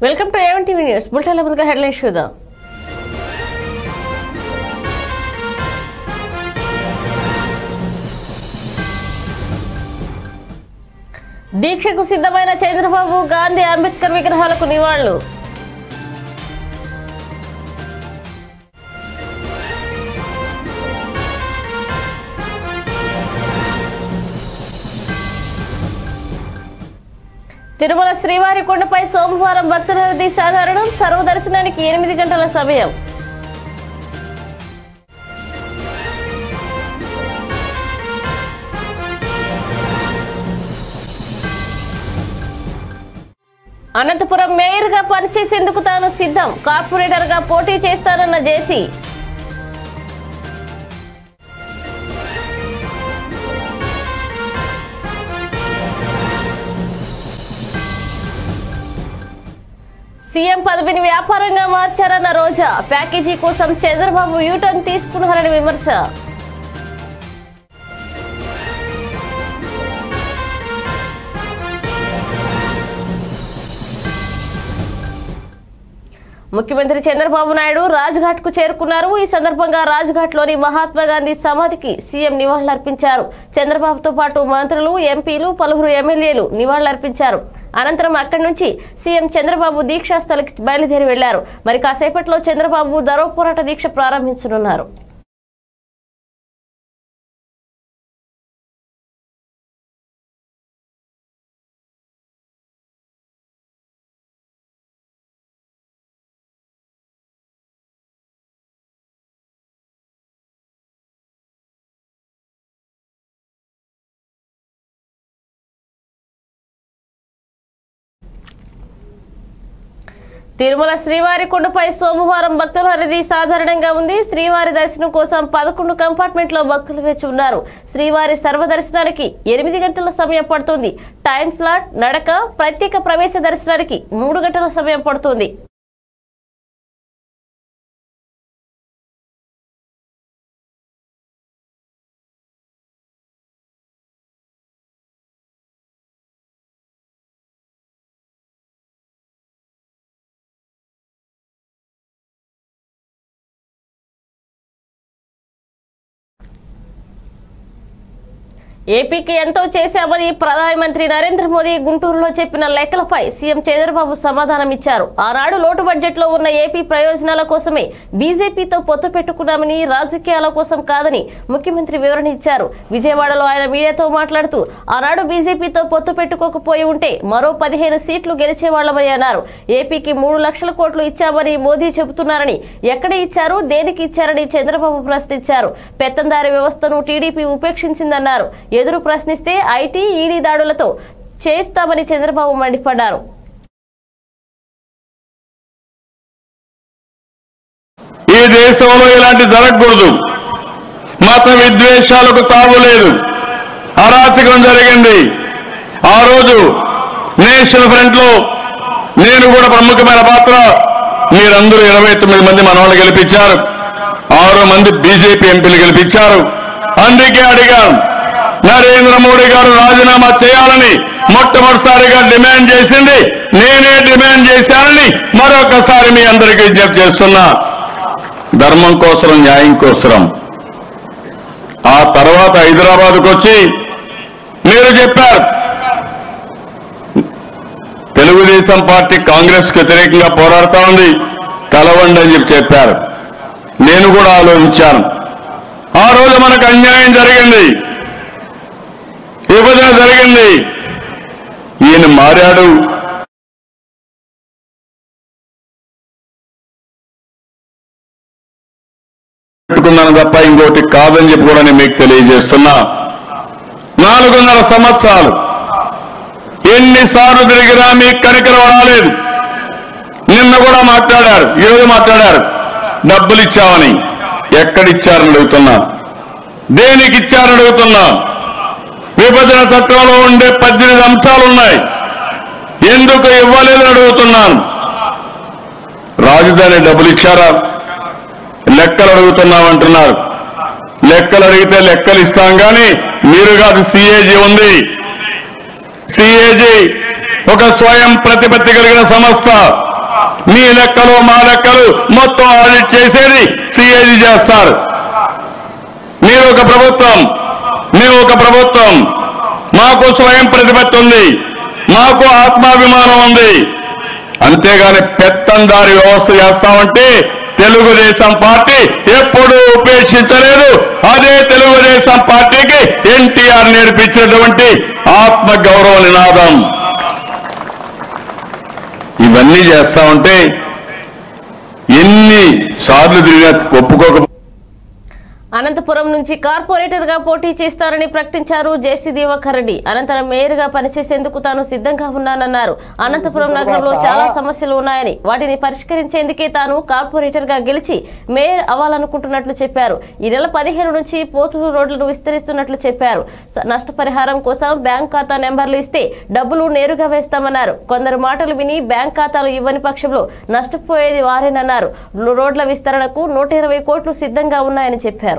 Welcome to A one TV news bulletin ముందుగా headlines చూద్దాం దీక్షకు సిద్ధమైన చంద్రబాబు గాంధీ అంబేద్కర్ విగ్రహాలకు నివాళులు తిరుమల శ్రీవారి కొండపై సోమవారం భక్తుల రద్దీ సాధారణం సర్వదర్శనానికి ఎనిమిది గంటల సమయం అనంతపురం మేయర్ గా పనిచేసేందుకు తాను సిద్ధం కార్పొరేటర్ గా పోటీ చేస్తానన్న జేసీ సీఎం పదవిని వ్యాపారంగా మార్చారన్న రోజా ప్యాకేజీ కోసం చంద్రబాబు యూటర్న్ తీసుకున్నారని విమర్శ ముఖ్యమంత్రి చంద్రబాబు నాయుడు రాజ్ఘాట్ కు చేరుకున్నారు ఈ సందర్భంగా రాజ్ఘాట్ లోని మహాత్మా గాంధీ సమాధికి సీఎం నివాళులర్పించారు చంద్రబాబుతో పాటు మంత్రులు ఎంపీలు పలువురు ఎమ్మెల్యేలు నివాళులర్పించారు అనంతరం అక్కడి నుంచి సీఎం చంద్రబాబు దీక్షా స్థలికి బయలుదేరి వెళ్లారు మరి కాసేపట్లో చంద్రబాబు ధరో పోరాట దీక్ష ప్రారంభించనున్నారు తిరుమల శ్రీవారి కొండపై సోమవారం భక్తుల రద్దీ సాధారణంగా ఉంది శ్రీవారి దర్శనం కోసం పదకొండు కంపార్ట్మెంట్ లో భక్తులు వేచి ఉన్నారు శ్రీవారి సర్వదర్శనానికి ఎనిమిది గంటల సమయం పడుతుంది టైం స్లాట్ నడక ప్రత్యేక ప్రవేశ దర్శనానికి మూడు గంటల సమయం పడుతుంది ఏపీకి ఎంతో చేశామని ప్రధానమంత్రి నరేంద్ర మోదీ గుంటూరులో చెప్పిన లెక్కలపై సీఎం చంద్రబాబు సమాధానం ఇచ్చారు ఆనాడు లోటు బడ్జెట్ లో ఉన్న ఏపీ ప్రయోజనాల కోసమే బీజేపీతో పొత్తు పెట్టుకున్నామని రాజకీయాల కోసం కాదని ముఖ్యమంత్రి వివరణ ఇచ్చారు విజయవాడలో ఆయన మీడియాతో మాట్లాడుతూ ఆనాడు బీజేపీతో పొత్తు పెట్టుకోకపోయి ఉంటే మరో పదిహేను సీట్లు గెలిచేవాళ్లమని అన్నారు ఏపీకి మూడు లక్షల కోట్లు ఇచ్చామని మోదీ చెబుతున్నారని ఎక్కడ ఇచ్చారు దేనికి ఇచ్చారని చంద్రబాబు ప్రశ్నించారు పెత్తందారి వ్యవస్థను టీడీపీ ఉపేక్షించిందన్నారు ఎదురు ప్రశ్నిస్తే ఐటీ ఈడీ దాడులతో చేస్తామని చంద్రబాబు మండిపడ్డారు ఈ దేశంలో ఇలాంటి జరగకూడదు మత విద్వేషాలకు తావు లేదు అరాచకం జరిగింది ఆ రోజు నేషనల్ ఫ్రంట్ లో నేను కూడా ప్రముఖమైన పాత్ర మీరందరూ ఇరవై తొమ్మిది మంది మనవాళ్ళు గెలిపించారు ఆరు మంది బీజేపీ ఎంపీలు గెలిపించారు అందుకే అడిగాను నరేంద్ర మోడీ గారు రాజీనామా చేయాలని మొట్టమొదటిసారిగా డిమాండ్ చేసింది నేనే డిమాండ్ చేశానని మరొకసారి మీ అందరికీ విజ్ఞప్తి చేస్తున్నా ధర్మం కోసం న్యాయం కోసం ఆ తర్వాత హైదరాబాద్కు వచ్చి మీరు చెప్పారు తెలుగుదేశం పార్టీ కాంగ్రెస్ కు వ్యతిరేకంగా పోరాడుతా ఉంది కలవండి అని చెప్పి చెప్పారు నేను కూడా ఆలోచించాను ఆ రోజు మనకు అన్యాయం జరిగింది విభజన జరిగింది ఈయన మారాడు పెట్టుకున్నాను తప్ప ఇంకోటి కాదని చెప్పి కూడా నేను మీకు తెలియజేస్తున్నా నాలుగున్నర సంవత్సరాలు ఎన్నిసార్లు తిరిగినా మీకు కనికరం రాలేదు నిన్న కూడా మాట్లాడారు ఈరోజు మాట్లాడారు డబ్బులు ఇచ్చామని ఎక్కడిచ్చారని అడుగుతున్నా దేనికి ఇచ్చారని అడుగుతున్నా విభజన చట్టంలో ఉండే పద్దెనిమిది అంశాలు ఉన్నాయి ఎందుకు ఇవ్వలేదని అడుగుతున్నాను రాజధాని డబ్బులు ఇచ్చారా లెక్కలు అడుగుతున్నామంటున్నారు లెక్కలు అడిగితే లెక్కలు ఇస్తాం కానీ మీరు కాదు సిఏజీ ఉంది సిఏజీ ఒక స్వయం ప్రతిపత్తి కలిగిన సంస్థ మీ లెక్కలు మా లెక్కలు మొత్తం ఆడిట్ చేసేది సిఐడి చేస్తారు మీరు ఒక ప్రభుత్వం మేము ఒక ప్రభుత్వం మాకు స్వయం ప్రతిపత్తి ఉంది మాకు ఆత్మాభిమానం ఉంది అంతేగాని పెత్తందారి వ్యవస్థ చేస్తామంటే తెలుగుదేశం పార్టీ ఎప్పుడూ ఉపేక్షించలేదు అదే తెలుగుదేశం పార్టీకి ఎన్టీఆర్ నేర్పించినటువంటి ఆత్మ గౌరవ నినాదం ఇవన్నీ చేస్తా ఉంటే ఎన్ని సార్లు తిరిగినా ఒప్పుకోక అనంతపురం నుంచి కార్పొరేటర్ గా పోటీ చేస్తారని ప్రకటించారు జేసీ దివాకర్ రెడ్డి అనంతరం మేయర్ గా పనిచేసేందుకు తాను సిద్ధంగా ఉన్నానన్నారు అనంతపురం నగరంలో చాలా సమస్యలు ఉన్నాయని వాటిని పరిష్కరించేందుకే తాను కార్పొరేటర్ గా గెలిచి మేయర్ అవ్వాలనుకుంటున్నట్లు చెప్పారు ఈ నెల పదిహేను నుంచి పోతూరు రోడ్లను విస్తరిస్తున్నట్లు చెప్పారు స- నష్టపరిహారం కోసం బ్యాంక్ ఖాతా నెంబర్లు ఇస్తే డబ్బులు నేరుగా వేస్తామన్నారు కొందరు మాటలు విని బ్యాంక్ ఖాతాలు ఇవ్వని పక్షంలో నష్టపోయేది వారేనన్నారు రోడ్ల విస్తరణకు నూట ఇరవై కోట్లు సిద్ధంగా ఉన్నాయని చెప్పారు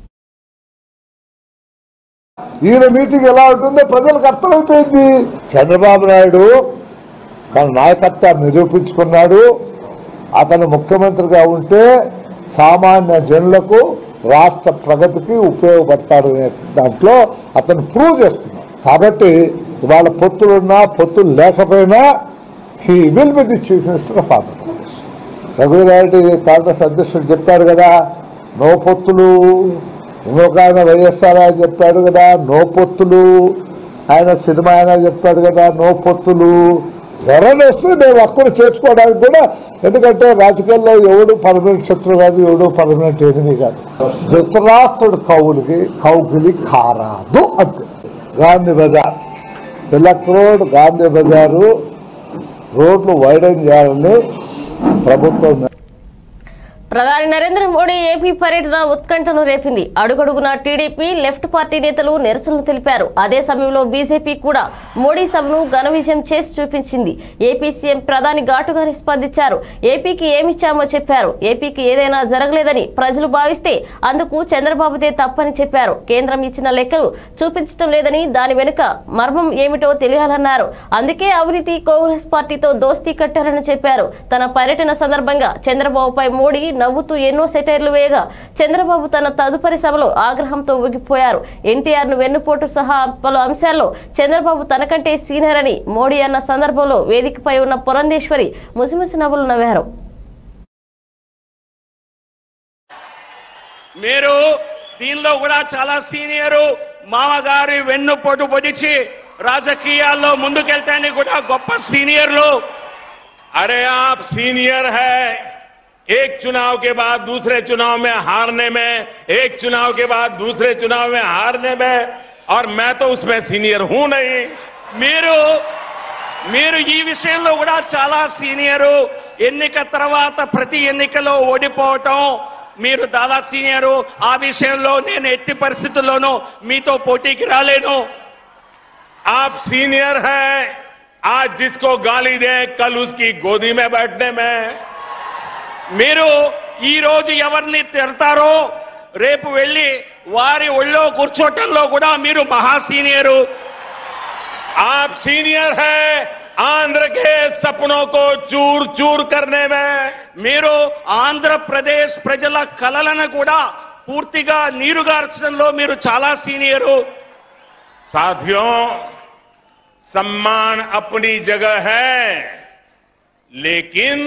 ఈయన మీటింగ్ ఎలా ఉంటుందో ప్రజలకు అర్థమైపోయింది చంద్రబాబు నాయుడు తన నాయకత్వాన్ని నిరూపించుకున్నాడు అతను ముఖ్యమంత్రిగా ఉంటే సామాన్య జనులకు రాష్ట్ర ప్రగతికి ఉపయోగపడతాడు అనే దాంట్లో అతను ప్రూవ్ చేస్తున్నాడు కాబట్టి ఇవాళ పొత్తులున్నా పొత్తులు లేకపోయినా he will be the chief minister of Andhra Pradesh Raghuveera Reddy Congress అధ్యక్షుడు చెప్పారు కదా నో పొత్తులు ఇంకొక ఆయన వైఎస్ఆర్ ఆయన చెప్పాడు కదా నో పొత్తులు ఆయన సినిమా ఆయన చెప్పాడు కదా నో పొత్తులు ఎవరైనా వస్తే మేము అక్కడ చేర్చుకోవడానికి కూడా ఎందుకంటే రాజకీయాల్లో ఎవడు పర్మనెంట్ శత్రువు కాదు ఎవడు పర్మనెంట్ ఎనిమి కాదు ధృతరాష్ట్రుడు కవులకి కౌకిలి కారాదు అంతే గాంధీ బజార్ తిలక్ రోడ్ గాంధీ బజారు రోడ్లు వైడన్ చేయాలని ప్రభుత్వం ప్రధాని నరేంద్ర మోడీ ఏపీ పర్యటన ఉత్కంఠను రేపింది అడుగడుగునా టీడీపీ లెఫ్ట్ పార్టీ నేతలు నిరసనలు తెలిపారు అదే సమయంలో బీజేపీ కూడా మోడీ సభను ఘన విజయం చేసి చూపించింది ఏపీ సీఎం ప్రధాని ఘాటుగానే స్పందించారు ఏపీకి ఏమిచ్చామో చెప్పారు ఏపీకి ఏదైనా జరగలేదని ప్రజలు భావిస్తే అందుకు చంద్రబాబుదే తప్పని చెప్పారు కేంద్రం ఇచ్చిన లెక్కలు చూపించడం లేదని దాని వెనుక మర్మం ఏమిటో తెలియాలన్నారు అందుకే అవినీతి కాంగ్రెస్ పార్టీతో దోస్తీ కట్టారని చెప్పారు తన పర్యటన సందర్భంగా చంద్రబాబుపై మోడీ నవ్వుతూ ఎన్నో సెటైర్లు వేయగా చంద్రబాబు తన తదుపరి సభలో ఆగ్రహంతో ఊగిపోయారు ఎన్టీఆర్ ను వెన్నుపోటు సహా పలు అంశాల్లో చంద్రబాబు తనకంటే సీనియర్ అని మోడీ అన్న సందర్భంలో వేదికపై ఉన్న పురంధేశ్వరి ముసిముసి నవ్వులు నవ్వారు మీరు దీనిలో కూడా చాలా సీనియరు మామగారి వెన్నుపోటు పొడిచి రాజకీయాల్లో ముందుకెళ్తానికి కూడా గొప్ప సీనియర్లు अरे आप सीनियर है एक चुनाव के बाद दूसरे चुनाव में हारने में एक चुनाव के बाद दूसरे चुनाव में हारने में और मैं तो उसमें सीनियर हूं नहीं మీరు మీరు ఈ విషయంలో కూడా చాలా సీనియరు ఎన్నిక తర్వాత ప్రతి ఎన్నికలో ఓడిపోవటం మీరు చాలా సీనియరు ఆ విషయంలో నేను ఎట్టి పరిస్థితుల్లోనూ మీతో పోటీకి రాలేను आप सीनियर हैं आज जिसको गाली दें कल उसकी गोदी में बैठने में మీరు ఈ రోజు ఎవరిని తిడతారో రేపు వెళ్ళి వారి ఒళ్ళో కూర్చోటంలో కూడా మీరు మహా సీనియరు आप सीनियर हैं आंध्र के सपनों को चूर चूर करने में మీరు ఆంధ్రప్రదేశ్ ప్రజల కలలను కూడా పూర్తిగా నీరుగార్చడంలో మీరు చాలా సీనియరు साथियों सम्मान अपनी जगह है लेकिन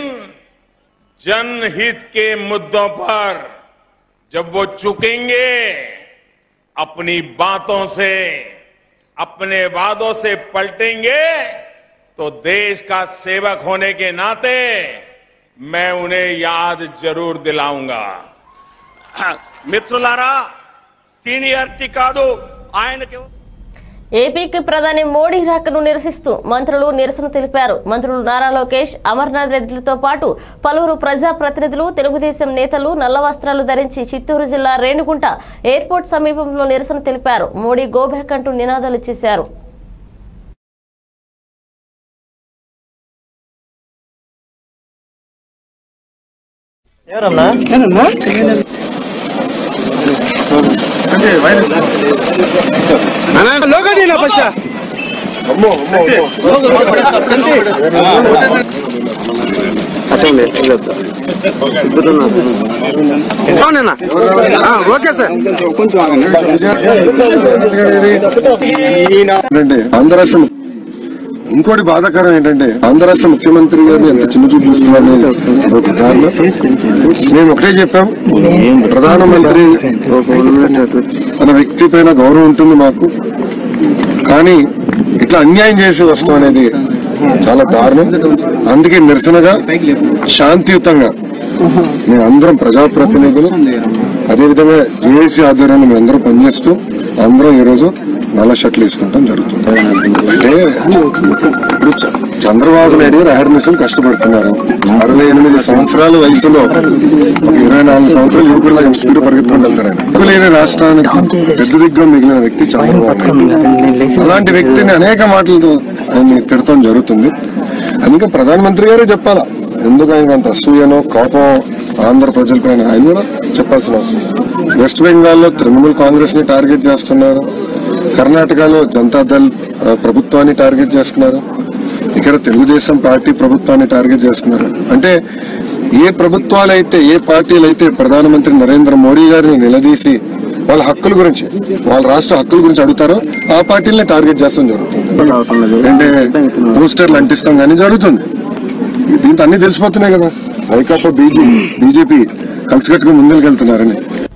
जनहित के मुद्दों पर जब वो चुकेंगे अपनी बातों से अपने वादों से पलटेंगे तो देश का सेवक होने के नाते मैं उन्हें याद जरूर दिलाऊंगा మిత్రులారా సీనియారిటీ కాదు ఆయనకి ఏపీకి ప్రధాని మోడీ రాకను నిరసిస్తూ మంత్రులు నిరసన తెలిపారు మంత్రులు నారా లోకేష్ అమర్నాథ్ రెడ్డిలతో పాటు పలువురు ప్రజా ప్రతినిధులు తెలుగుదేశం నేతలు నల్ల వస్త్రాలు ధరించి చిత్తూరు జిల్లా రేణుగుంట ఎయిర్పోర్ట్ సమీపంలో నిరసన తెలిపారు మోడీ గోబ్యాక్ అంటూ నినాదాలు చేశారు అవునండి అవునన్నా ఓకే సార్ ఏంటంటే ఆంధ్ర రాష్ట్రం ఇంకోటి బాధాకరం ఏంటంటే ఆంధ్ర రాష్ట్ర ముఖ్యమంత్రి గారిని ఎంత చిన్న చూపు చూస్తున్నారని ఒక కారణం మేము ఒకటే చెప్పాం ప్రధానమంత్రి అనే వ్యక్తి పైన గౌరవం ఉంటుంది మాకు కానీ ఇట్లా అన్యాయం చేసి వస్తాం అనేది చాలా దారుణం అందుకే నిరసనగా శాంతియుతంగా మేము అందరం ప్రజాప్రతినిధులు అదేవిధంగా జేఏసీ ఆధ్వర్యంలో మేము అందరం పనిచేస్తూ అందరం ఈరోజు నల్ల షర్ట్లు వేసుకుంటాం జరుగుతుంది అంటే ఇప్పుడు చ- చంద్రబాబు నాయుడు గారు అహర్నిశలు కష్టపడుతున్నారు అరవై ఎనిమిది సంవత్సరాల వయసులో ఒక ఇరవై నాలుగు సంవత్సరాలు యువకుడు స్పీడ్ పరిగెత్తుకుంటూ వెళ్తాడు ఆయన. దిక్కులేని రాష్ట్రానికి పెద్ద దిగ్గం మిగిలిన వ్యక్తి చంద్రబాబు నాయుడు అలాంటి వ్యక్తిని అనేక మాటలతో ఆయన తిడతాం జరుగుతుంది అందుకే ప్రధానమంత్రి గారే చెప్పాలా ఎందుకు ఆయనకు అంత అసూయనో కోపం ఆంధ్ర ప్రజలపైన ఆయన కూడా చెప్పాల్సిన అవసరం ఉంది. వెస్ట్ బెంగాల్లో తృణమూల్ కాంగ్రెస్ ని టార్గెట్ చేస్తున్నారు కర్ణాటకలో జనతా దళ్ ఆ, ప్రభుత్వాన్ని టార్గెట్ చేస్తున్నారు ఇక్కడ తెలుగుదేశం పార్టీ ప్రభుత్వాన్ని టార్గెట్ చేస్తున్నారు అంటే ఏ ప్రభుత్వాలు అయితే ఏ పార్టీలు అయితే ప్రధానమంత్రి నరేంద్ర మోడీ గారిని నిలదీసి వాళ్ళ హక్కుల గురించి వాళ్ళ రాష్ట్ర హక్కుల గురించి అడుగుతారో ఆ పార్టీలనే టార్గెట్ చేస్తాం జరుగుతుంది అంటే పోస్టర్లు అంటిస్తాం కానీ జరుగుతుంది దీంతో అన్ని తెలిసిపోతున్నాయి కదా వైకాపా బీజేపీ బీజేపీ కలిసికట్టుగా ముందుకు వెళ్తున్నారని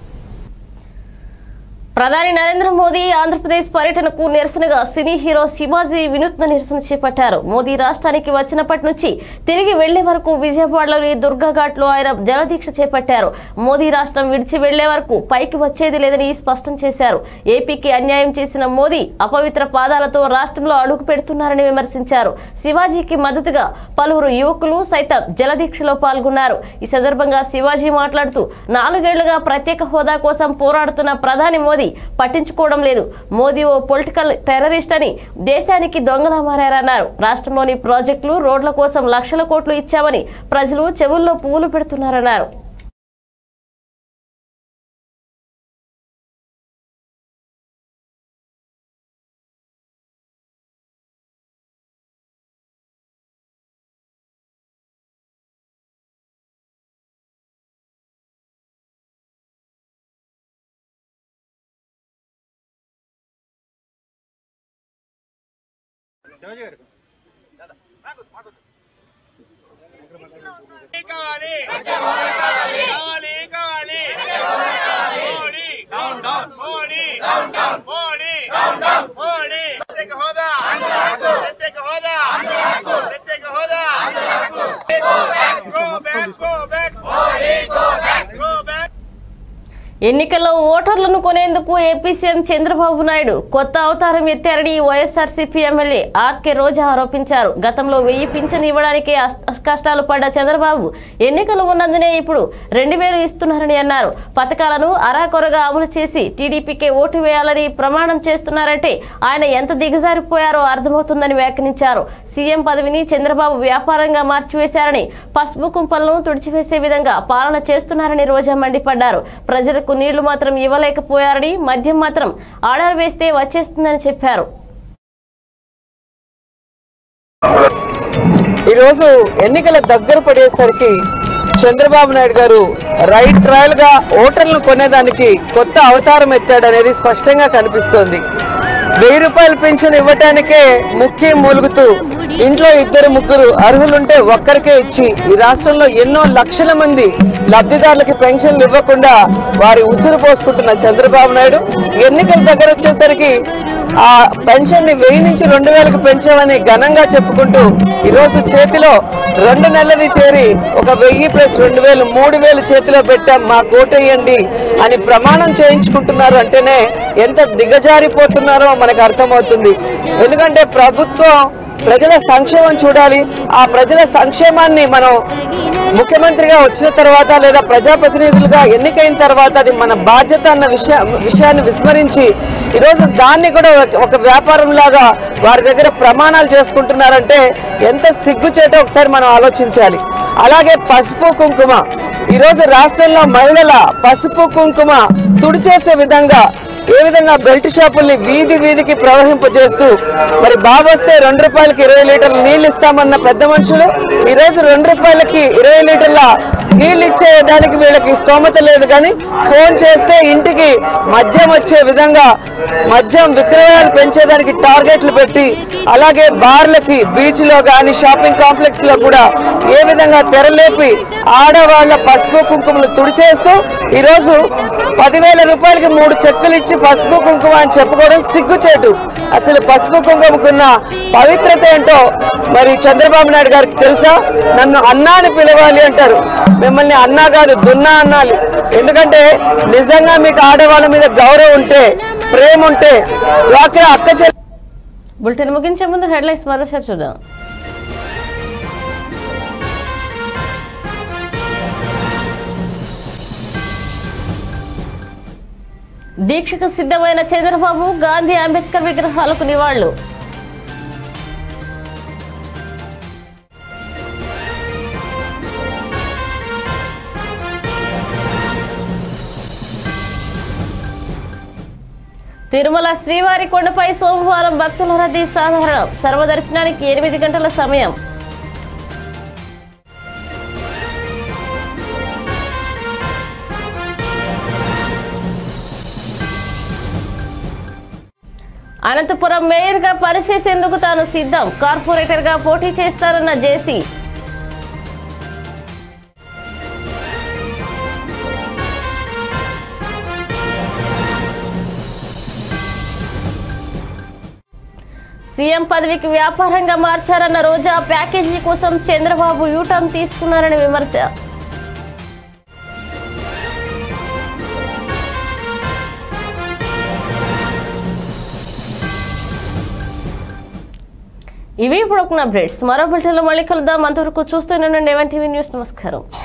ప్రధాని నరేంద్ర మోదీ ఆంధ్రప్రదేశ్ పర్యటనకు నిరసనగా సినీ హీరో శివాజీ వినూత్న నిరసన చేపట్టారు మోదీ రాష్ట్రానికి వచ్చినప్పటి నుంచి తిరిగి వెళ్లే వరకు విజయవాడలోని దుర్గాఘాట్ లో ఆయన జలదీక్ష చేపట్టారు మోదీ రాష్ట్రం విడిచి వెళ్లే వరకు పైకి వచ్చేది లేదని స్పష్టం చేశారు ఏపీకి అన్యాయం చేసిన మోదీ అపవిత్ర పాదాలతో రాష్ట్రంలో అడుగు పెడుతున్నారని విమర్శించారు శివాజీకి మద్దతుగా పలువురు యువకులు సైతం జలదీక్షలో పాల్గొన్నారు ఈ సందర్భంగా శివాజీ మాట్లాడుతూ నాలుగేళ్లుగా ప్రత్యేక హోదా కోసం పోరాడుతున్న ప్రధాని మోదీ పట్టించుకోవడం లేదు మోదీ ఓ పొలిటికల్ టెర్రరిస్ట్ అని దేశానికి దొంగలా మారారన్నారు రాష్ట్రంలోని ప్రాజెక్టులు రోడ్ల కోసం లక్షల కోట్లు ఇచ్చామని ప్రజలు చెవుల్లో పువ్వులు పెడుతున్నారన్నారు కావాలి కావాలి కావాలి మోడీ మోడీ మోడీ మోడీ ప్రత్యేక హోదా ప్రత్యేక హోదా ప్రత్యేక హోదా go back go back go back go back ఎన్నికల్లో ఓటర్లను కొనేందుకు ఏపీ సీఎం చంద్రబాబు నాయుడు కొత్త అవతారం ఎత్తారని వైఎస్ఆర్సీపీ ఎమ్మెల్యే ఆర్కే రోజా ఆరోపించారు గతంలో వెయ్యి పింఛన్ ఇవ్వడానికి అస్- కష్టాలు పడ్డ చంద్రబాబు ఎన్నికలు ఉన్నందునే ఇప్పుడు రెండు వేలు ఇస్తున్నారని అన్నారు పథకాలను అరాకొరగా అమలు చేసి టీడీపీకే ఓటు వేయాలని ప్రమాణం చేస్తున్నారంటే ఆయన ఎంత దిగజారిపోయారో అర్థమవుతుందని వ్యాఖ్యానించారు సీఎం పదవిని చంద్రబాబు వ్యాపారంగా మార్చివేశారని పసుపు కుంపలను తుడిచివేసే విధంగా పాలన చేస్తున్నారని రోజా మండిపడ్డారు ప్రజలకు నీళ్లు మాత్రం ఇవ్వలేకపోయారని మద్యం మాత్రం ఆర్డర్ వేస్తే వచ్చేస్తుందని చెప్పారు ఈరోజు ఎన్నికల దగ్గర పడేసరికి చంద్రబాబు నాయుడు గారు రైట్ ట్రయల్ గా ఓటర్లను కొనేదానికి కొత్త అవతారం ఎత్తాడనేది స్పష్టంగా కనిపిస్తోంది వెయ్యి రూపాయలు పెన్షన్ ఇవ్వటానికే ముఖ్యం మూలుగుతూ ఇంట్లో ఇద్దరు ముగ్గురు అర్హులుంటే ఒక్కరికే ఇచ్చి ఈ రాష్ట్రంలో ఎన్నో లక్షల మంది లబ్ధిదారులకి పెన్షన్లు ఇవ్వకుండా వారి ఉసురు పోసుకుంటున్న చంద్రబాబు నాయుడు ఎన్నికల దగ్గర వచ్చేసరికి ఆ పెన్షన్ ని వెయ్యి నుంచి రెండు వేలకు పెంచామని ఘనంగా చెప్పుకుంటూ ఈరోజు చేతిలో రెండు నెలది చేరి ఒక వెయ్యి ప్లస్ రెండు వేలు మూడు వేలు చేతిలో పెట్టాం మా కోటేయండి అని ప్రమాణం చేయించుకుంటున్నారు అంటేనే ఎంత దిగజారిపోతున్నారో మనకు అర్థమవుతుంది ఎందుకంటే ప్రభుత్వం ప్రజల సంక్షేమం చూడాలి ఆ ప్రజల సంక్షేమాన్ని మనం ముఖ్యమంత్రిగా వచ్చిన తర్వాత లేదా ప్రజాప్రతినిధులుగా ఎన్నికైన తర్వాత అది మన బాధ్యత అన్న విషయ విషయాన్ని విస్మరించి ఈరోజు దాన్ని కూడా ఒక- ఒక వ్యాపారం లాగా వారి దగ్గర ప్రమాణాలు చేసుకుంటున్నారంటే ఎంత సిగ్గుచేటో ఒకసారి మనం ఆలోచించాలి అలాగే పసుపు కుంకుమ ఈరోజు రాష్ట్రంలో మహిళల పసుపు కుంకుమ తుడిచేసే విధంగా ఏ విధంగా బెల్ట్ షాపుల్ని వీధి వీధికి ప్రవహింపజేస్తూ మరి బాబు వస్తే రెండు రూపాయలకి ఇరవై లీటర్ల నీళ్లు ఇస్తామన్న పెద్ద మనుషులు ఈ రోజు రెండు రూపాయలకి ఇరవై లీటర్ల నీళ్లు ఇచ్చే దానికి వీళ్ళకి స్తోమత లేదు కానీ ఫోన్ చేస్తే ఇంటికి మద్యం వచ్చే విధంగా మద్యం విక్రయాలు పెంచేదానికి టార్గెట్లు పెట్టి అలాగే బార్లకి బీచ్ లో గాని షాపింగ్ కాంప్లెక్స్ లో కూడా ఏ విధంగా తెరలేపి ఆడవాళ్ల పసుపు కుంకుమలు తుడిచేస్తూ ఈరోజు పదివేల రూపాయలకి మూడు చెక్కులు ఇచ్చి పసుపు కుంకుమ అని చెప్పుకోవడం సిగ్గుచేటు అసలు పసుపు కుంకుమకున్న పవిత్రత ఏంటో మరి చంద్రబాబు నాయుడు గారికి తెలుసా నన్ను అన్నా అని పిలవాలి అంటారు మిమ్మల్ని అన్నా కాదు దున్నా అన్నాలి ఎందుకంటే నిజంగా మీకు ఆడవాళ్ళ మీద గౌరవం ఉంటే ప్రేమ ఉంటే డ్వాక్రా అక్క చెల్లి బులెటిన్ ముగించే ముందు హెడ్లైన్స్ మరోసారి చూద్దాం దీక్షకు సిద్ధమైన చంద్రబాబు గాంధీ అంబేద్కర్ విగ్రహాలకు నివాళులు తిరుమల శ్రీవారి కొండపై సోమవారం భక్తుల రద్దీ సాధారణం సర్వదర్శనానికి ఎనిమిది గంటల సమయం అనంతపురం మేయర్ గా పనిచేసేందుకు తాను సిద్ధం కార్పొరేటర్ గా పోటీ చేస్తారన్న జేసీ సీఎం పదవికి వ్యాపారంగా మార్చారన్న రోజా ప్యాకేజీ కోసం చంద్రబాబు యూటర్న్ తీసుకున్నారని విమర్శ ఇవి ఇప్పుడు ఒక అప్డేట్స్ మరో బులెటిన్లో మళ్ళీ కలుద్దాం అంతవరకు చూస్తూనే ఉండండి ఎవన్ టీవీ న్యూస్ నమస్కారం